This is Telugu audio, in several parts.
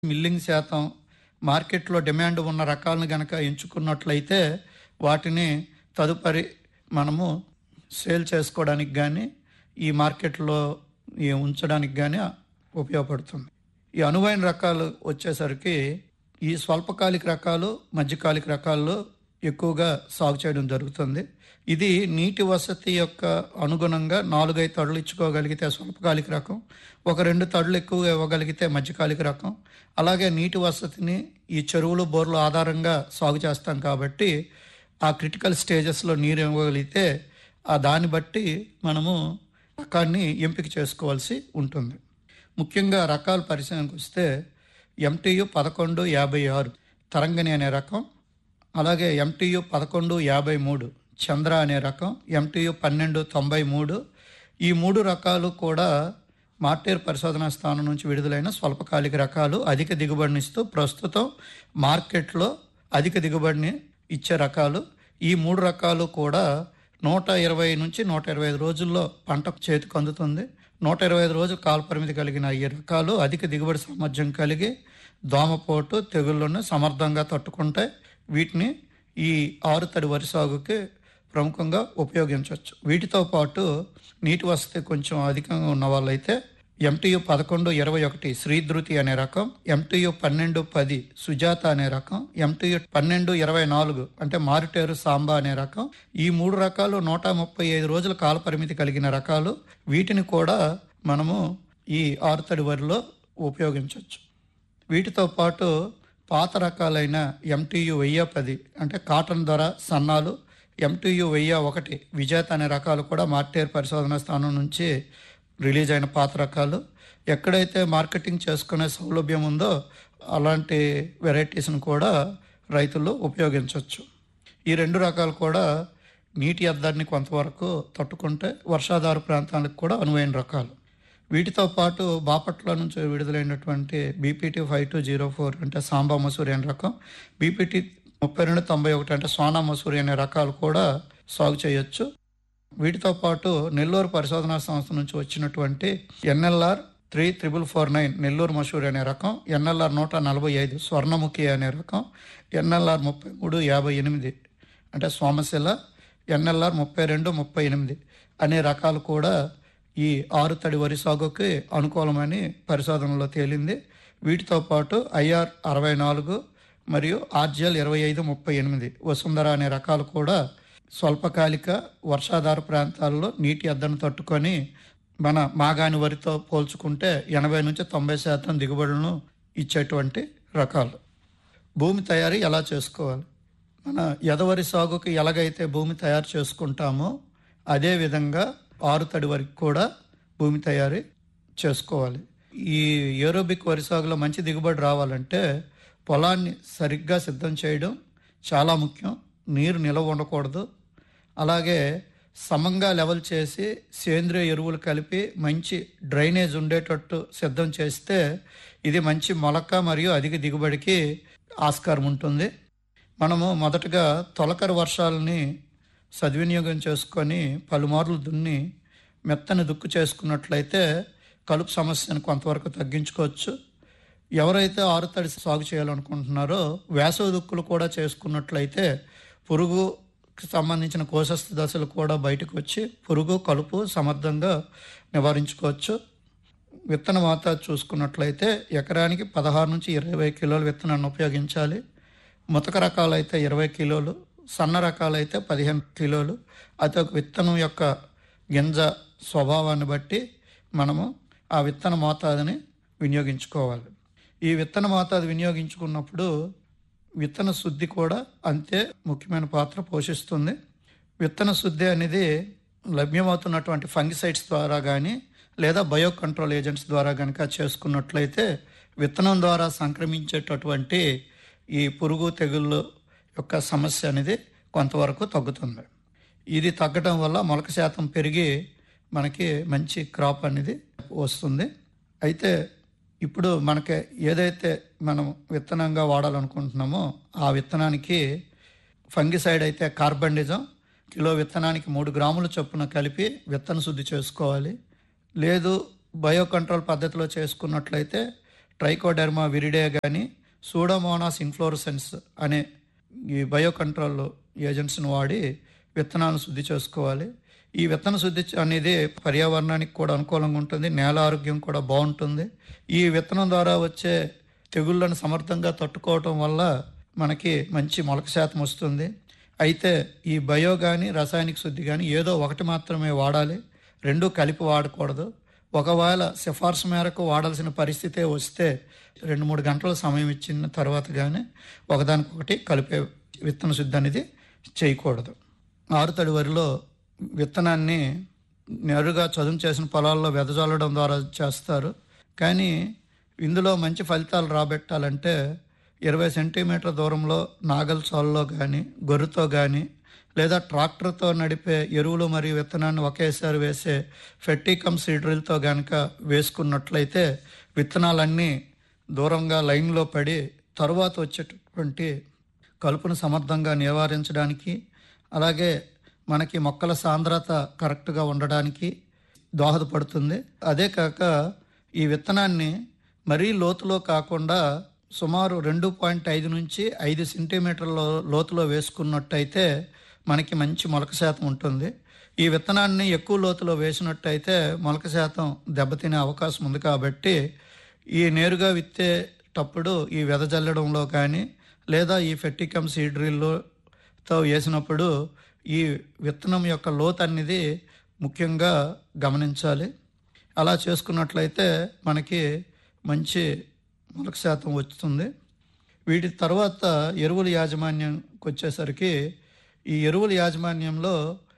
మిల్లింగ్ శాతం మార్కెట్లో డిమాండ్ ఉన్న రకాలను గనక ఎంచుకున్నట్లయితే వాటిని తదుపరి మనము సేల్ చేసుకోవడానికి కానీ ఈ మార్కెట్లో ఈ ఉంచడానికి కానీ ఉపయోగపడుతుంది ఈ అనువైన రకాలు వచ్చేసరికి ఈ స్వల్పకాలిక రకాలు మధ్యకాలిక రకాల్లో ఎక్కువగా సాగు చేయడం జరుగుతుంది ఇది నీటి వసతి యొక్క అనుగుణంగా నాలుగైదు తడులు ఇచ్చుకోగలిగితే స్వల్పకాలిక రకం ఒక రెండు తడులు ఎక్కువగా ఇవ్వగలిగితే మధ్యకాలిక రకం అలాగే నీటి వసతిని ఈ చెరువులు బోర్లు ఆధారంగా సాగు చేస్తాం కాబట్టి ఆ క్రిటికల్ స్టేజెస్లో నీరు ఇవ్వగలిగితే ఆ దాన్ని బట్టి మనము రకాన్ని ఎంపిక చేసుకోవాల్సి ఉంటుంది ముఖ్యంగా రకాల పరిశీలనకు వస్తే ఎంటీయు పదకొండు యాభై ఆరు తరంగని అనే రకం అలాగే ఎంటీయు పదకొండు యాభై మూడు చంద్ర అనే రకం ఎంటీయు పన్నెండు తొంభై మూడు ఈ మూడు రకాలు కూడా మార్టేర్ పరిశోధనా స్థానం నుంచి విడుదలైన స్వల్పకాలిక రకాలు అధిక దిగుబడినిస్తూ ప్రస్తుతం మార్కెట్లో అధిక దిగుబడిని ఇచ్చే రకాలు ఈ మూడు రకాలు కూడా నూట ఇరవై నుంచి నూట ఇరవై ఐదు రోజుల్లో పంట చేతికి అందుతుంది నూట ఇరవై ఐదు రోజులు కాల పరిమితి కలిగిన ఈ రకాలు అధిక దిగుబడి సామర్థ్యం కలిగి దోమపోటు తెగుళ్ళను సమర్థంగా తట్టుకుంటాయి వీటిని ఈ ఆరుతడి వరి సాగుకి ప్రముఖంగా ఉపయోగించవచ్చు వీటితో పాటు నీటి వసతి కొంచెం అధికంగా ఉన్న వాళ్ళైతే ఎంటీయు పదకొండు ఇరవై ఒకటి శ్రీధృతి అనే రకం ఎంటీయు పన్నెండు పది సుజాత అనే రకం ఎంటీయు పన్నెండు ఇరవై నాలుగు అంటే మారుటేరు సాంబా అనే రకం ఈ మూడు రకాలు నూట ముప్పై ఐదు రోజుల కాల పరిమితి కలిగిన రకాలు వీటిని కూడా మనము ఈ ఆరుతడి వరిలో ఉపయోగించవచ్చు వీటితో పాటు పాత రకాలైన ఎంటీయు వెయ్యి పది అంటే కాటన్ ధర సన్నాలు ఎంటీయు వెయ్యి ఒకటి విజేత అనే రకాలు కూడా మార్టేర్ పరిశోధన స్థానం నుంచి రిలీజ్ అయిన పాత రకాలు ఎక్కడైతే మార్కెటింగ్ చేసుకునే సౌలభ్యం ఉందో అలాంటి వెరైటీస్ని కూడా రైతులు ఉపయోగించవచ్చు ఈ రెండు రకాలు కూడా నీటి అద్దాన్ని కొంతవరకు తట్టుకుంటే వర్షాధార ప్రాంతాలకు కూడా అనువైన రకాలు వీటితో పాటు బాపట్ల నుంచి విడుదలైనటువంటి B P T five two zero four అంటే సాంబా మసూరి అనే రకం బీపీటీ ముప్పై రెండు తొంభై ఒకటి అంటే సోనా మసూరి అనే రకాలు కూడా సాగు చేయొచ్చు వీటితో పాటు నెల్లూరు పరిశోధనా సంస్థ నుంచి వచ్చినటువంటి N L R three triple four nine Nellore Masuri అనే రకం ఎన్ఎల్ఆర్ నూట నలభై ఐదు స్వర్ణముఖి అనే రకం ఎన్ఎల్ఆర్ ముప్పై మూడు యాభై ఎనిమిది అంటే సోమశిల ఎన్ఎల్ఆర్ ముప్పై రెండు ముప్పై ఎనిమిది అనే రకాలు కూడా ఈ ఆరు తడి వరి సాగుకి అనుకూలమని పరిశోధనలో తేలింది వీటితో పాటు ఐఆర్ అరవై నాలుగు మరియు ఆర్జిఎల్ ఇరవై ఐదు ముప్పై ఎనిమిది వసుంధర అనే రకాలు కూడా స్వల్పకాలిక వర్షాధార ప్రాంతాల్లో నీటి అద్దను తట్టుకొని మన మాగాని వరితో పోల్చుకుంటే ఎనభై నుంచి తొంభై శాతం దిగుబడులను ఇచ్చేటువంటి రకాలు భూమి తయారీ ఎలా చేసుకోవాలి మన ఎదవరి సాగుకి ఎలాగైతే భూమి తయారు చేసుకుంటామో అదే విధంగా ఆరుతడి వరకు కూడా భూమి తయారీ చేసుకోవాలి ఈ ఏరోబిక్ వరి సాగులో మంచి దిగుబడి రావాలంటే పొలాన్ని సరిగ్గా సిద్ధం చేయడం చాలా ముఖ్యం నీరు నిలవ ఉండకూడదు అలాగే సమంగా లెవెల్ చేసి సేంద్రియ ఎరువులు కలిపి మంచి డ్రైనేజ్ ఉండేటట్టు సిద్ధం చేస్తే ఇది మంచి మొలక మరియు అధిక దిగుబడికి ఆస్కారం ఉంటుంది మనము మొదటగా తొలకరి వర్షాలని సద్వినియోగం చేసుకొని పలుమార్లు దున్ని మెత్తని దుక్కు చేసుకున్నట్లయితే కలుపు సమస్యను కొంతవరకు తగ్గించుకోవచ్చు ఎవరైతే ఆరుతడి సాగు చేయాలనుకుంటున్నారో వేసవి దుక్కులు కూడా చేసుకున్నట్లయితే పురుగుకి సంబంధించిన కోశస్థ దశలు కూడా బయటకు వచ్చి పురుగు కలుపు సమర్థంగా నివారించుకోవచ్చు విత్తన మోతాదు చూసుకున్నట్లయితే ఎకరానికి పదహారు నుంచి ఇరవై కిలోల విత్తనాన్ని ఉపయోగించాలి ముతక రకాలైతే ఇరవై కిలోలు సన్న రకాలైతే పదిహేను కిలోలు అది ఒక విత్తనం యొక్క గింజ స్వభావాన్ని బట్టి మనము ఆ విత్తన మోతాదుని వినియోగించుకోవాలి ఈ విత్తన మోతాదు వినియోగించుకున్నప్పుడు విత్తన శుద్ధి కూడా అంతే ముఖ్యమైన పాత్ర పోషిస్తుంది విత్తన శుద్ధి అనేది లభ్యమవుతున్నటువంటి ఫంగిసైడ్స్ ద్వారా కానీ లేదా బయో కంట్రోల్ ఏజెంట్స్ ద్వారా కనుక చేసుకున్నట్లయితే విత్తనం ద్వారా సంక్రమించేటటువంటి ఈ పురుగు తెగుళ్ళు యొక్క సమస్య అనేది కొంతవరకు తగ్గుతుంది ఇది తగ్గడం వల్ల మొలక శాతం పెరిగి మనకి మంచి క్రాప్ అనేది వస్తుంది అయితే ఇప్పుడు మనకి ఏదైతే మనం విత్తనంగా వాడాలనుకుంటున్నామో ఆ విత్తనానికి ఫంగిసైడ్ అయితే కార్బండిజం కిలో విత్తనానికి మూడు గ్రాముల చొప్పున కలిపి విత్తన శుద్ధి చేసుకోవాలి లేదు బయో కంట్రోల్ పద్ధతిలో చేసుకున్నట్లయితే ట్రైకోడెర్మా విరిడే కానీ సూడోమోనాస్ ఇన్ఫ్లోరసెన్స్ అనే ఈ బయో కంట్రోల్ ఏజెంట్స్ని వాడి విత్తనాలను శుద్ధి చేసుకోవాలి ఈ విత్తన శుద్ధి అనేది పర్యావరణానికి కూడా అనుకూలంగా ఉంటుంది నేల ఆరోగ్యం కూడా బాగుంటుంది ఈ విత్తనం ద్వారా వచ్చే తెగుళ్ళను సమర్థంగా తట్టుకోవటం వల్ల మనకి మంచి మొలక శాతం వస్తుంది అయితే ఈ బయో కానీ రసాయనిక శుద్ధి కానీ ఏదో ఒకటి మాత్రమే వాడాలి రెండు కలిపి వాడకూడదు ఒకవేళ సిఫార్సు మేరకు వాడాల్సిన పరిస్థితే వస్తే రెండు మూడు గంటల సమయం ఇచ్చిన తర్వాత కానీ ఒకదానికొకటి కలిపే విత్తన శుద్ధి అనేది చేయకూడదు ఆరుతడి వరిలో విత్తనాన్ని నేరుగా చదును చేసిన పొలాల్లో వెదజల్లడం ద్వారా చేస్తారు కానీ ఇందులో మంచి ఫలితాలు రాబెట్టాలంటే ఇరవై సెంటీమీటర్ దూరంలో నాగల్ సాల్లో కానీ గొర్రెతో కానీ లేదా ట్రాక్టర్తో నడిపే ఎరువులు మరియు విత్తనాన్ని ఒకేసారి వేసే ఫెట్టికమ్ సీడ్రిల్తో కనుక వేసుకున్నట్లయితే విత్తనాలన్నీ దూరంగా లైన్లో పడి తరువాత వచ్చేటటువంటి కలుపును సమర్థంగా నివారించడానికి అలాగే మనకి మొక్కల సాంద్రత కరెక్ట్గా ఉండడానికి దోహదపడుతుంది అదే కాక ఈ విత్తనాన్ని మరీ లోతులో కాకుండా సుమారు రెండు పాయింట్ ఐదు నుంచి ఐదు సెంటీమీటర్ల లోతులో వేసుకున్నట్టయితే మనకి మంచి మొలక శాతం ఉంటుంది ఈ విత్తనాన్ని ఎక్కువ లోతులో వేసినట్టయితే మొలక శాతం దెబ్బతినే అవకాశం ఉంది కాబట్టి ఈ నేరుగా విత్తేటప్పుడు ఈ వెదజల్లడంలో కానీ లేదా ఈ ఫెట్టికమ్ సీడ్రిల్తో వేసినప్పుడు ఈ విత్తనం యొక్క లోతు అనేది ముఖ్యంగా గమనించాలి అలా చేసుకున్నట్లయితే మనకి మంచి మొలక శాతం వస్తుంది వీటి తర్వాత ఎరువుల యాజమాన్యంకి వచ్చేసరికి ఈ ఎరువుల యాజమాన్యంలో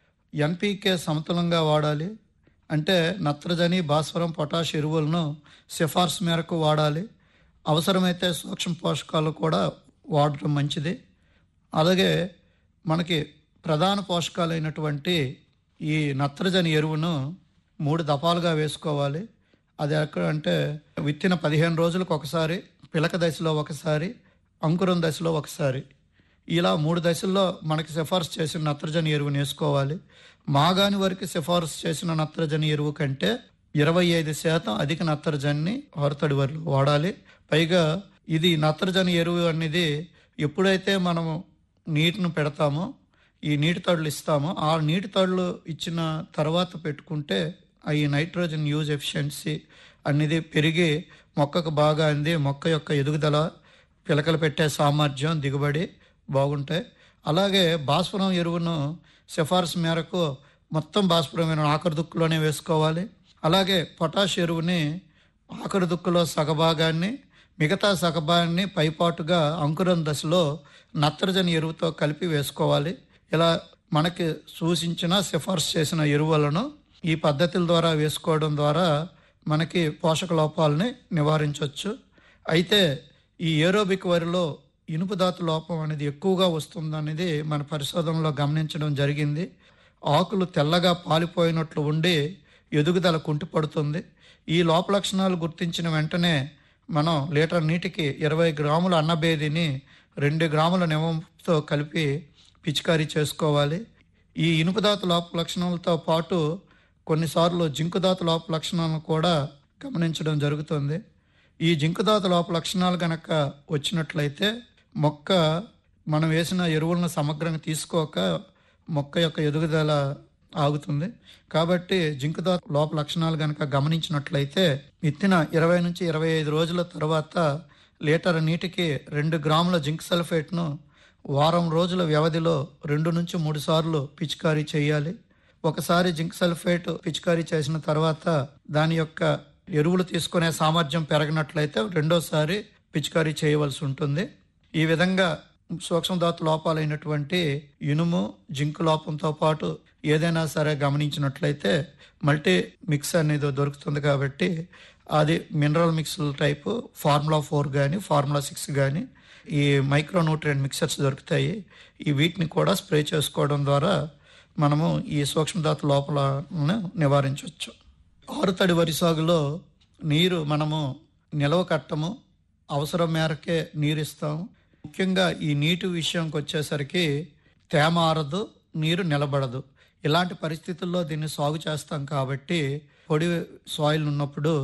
ఎన్పికే సమతులంగా వాడాలి అంటే నత్రజని భాస్వరం పొటాష్ ఎరువులను సిఫార్సు మేరకు వాడాలి అవసరమైతే సూక్ష్మ పోషకాలు కూడా వాడటం మంచిది అలాగే మనకి ప్రధాన పోషకాలైనటువంటి ఈ నత్రజని ఎరువును మూడు దఫాలుగా వేసుకోవాలి అది ఎక్కడ అంటే విత్తిన పదిహేను రోజులకు ఒకసారి పిలక దశలో ఒకసారి అంకురం దశలో ఒకసారి ఇలా మూడు దశల్లో మనకి సిఫార్సు చేసిన నత్రజని ఎరువుని వేసుకోవాలి మాగాని వరకు సిఫార్సు చేసిన నత్రజని ఎరువు కంటే ఇరవై ఐదు శాతం అధిక నత్రజనిని హొరతడి వరిలో వాడాలి పైగా ఇది నత్రజని ఎరువు అనేది ఎప్పుడైతే మనము నీటిని పెడతామో ఈ నీటి తడులు ఇస్తామో ఆ నీటి తడులు ఇచ్చిన తర్వాత పెట్టుకుంటే ఈ నైట్రోజన్ యూజ్ ఎఫిషియన్సీ అనేది పెరిగి మొక్కకు బాగా అంది మొక్క యొక్క ఎదుగుదల పిలకలు పెట్టే సామర్థ్యం దిగుబడి బాగుంటాయి అలాగే భాస్వరం ఎరువును సిఫార్సు మేరకు మొత్తం భాస్వరమైన ఆఖరి దుక్కులోనే వేసుకోవాలి అలాగే పొటాష్ ఎరువుని ఆఖరి దుక్కులో సగభాగాన్ని మిగతా సగభాగాన్ని పైపాటుగా అంకురం దశలో నత్రజని ఎరువుతో కలిపి వేసుకోవాలి ఇలా మనకి సూచించిన సిఫార్సు చేసిన ఎరువులను ఈ పద్ధతుల ద్వారా వేసుకోవడం ద్వారా మనకి పోషక లోపాలని నివారించవచ్చు అయితే ఈ ఏరోబిక్ వరిలో ఇనుపు ధాతు లోపం అనేది ఎక్కువగా వస్తుందనేది మన పరిశోధనలో గమనించడం జరిగింది ఆకులు తెల్లగా పాలిపోయినట్లు ఉండి ఎదుగుదల కుంటిపడుతుంది ఈ లోప లక్షణాలు గుర్తించిన వెంటనే మనం లీటర్ నీటికి ఇరవై గ్రాముల అన్నబేదిని రెండు గ్రాముల నిమంతో కలిపి పిచికారీ చేసుకోవాలి ఈ ఇనుపదాత లోప లక్షణాలతో పాటు కొన్నిసార్లు జింకుదాత లోప లక్షణాలను కూడా గమనించడం జరుగుతుంది ఈ జింకుదాత లోప లక్షణాలు కనుక వచ్చినట్లయితే మొక్క మనం వేసిన ఎరువులను సమగ్రంగా తీసుకోక మొక్క యొక్క ఎదుగుదల ఆగుతుంది కాబట్టి జింకుదాత లోప లక్షణాలు కనుక గమనించినట్లయితే విత్తిన ఇరవై నుంచి ఇరవై ఐదు రోజుల తర్వాత లీటర్ నీటికి రెండు గ్రాముల జింక్ సల్ఫేట్ను వారం రోజుల వ్యవధిలో రెండు నుంచి మూడు సార్లు పిచికారీ చేయాలి ఒకసారి జింక్ సల్ఫేట్ పిచికారీ చేసిన తర్వాత దాని యొక్క ఎరువులు తీసుకునే సామర్థ్యం పెరగనట్లయితే రెండోసారి పిచికారీ చేయవలసి ఉంటుంది ఈ విధంగా సూక్ష్మధాతు లోపాలైనటువంటి ఇనుము జింక్ లోపంతో పాటు ఏదైనా సరే గమనించినట్లయితే మల్టీ మిక్స్ అనేది దొరుకుతుంది కాబట్టి అది mineral mix type formula four కానీ ఫార్ములా సిక్స్ కానీ ఈ మైక్రోన్యూట్రియంట్ మిక్సర్స్ దొరుకుతాయి ఈ వీటిని కూడా స్ప్రే చేసుకోవడం ద్వారా మనము ఈ సూక్ష్మధాతు లోపలను నివారించవచ్చు ఆరుతడి వరి సాగులో నీరు మనము నిలవ కట్టము అవసరం మేరకే నీరు ఇస్తాము ముఖ్యంగా ఈ నీటి విషయంకి వచ్చేసరికి తేమ ఆరదు నీరు నిలబడదు ఇలాంటి పరిస్థితుల్లో దీన్ని సాగు చేస్తాం కాబట్టి పొడి సాయిల్ ఉన్నప్పుడు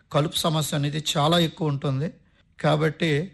కలుపు సమస్య అనేది చాలా ఎక్కువ ఉంటుంది కాబట్టి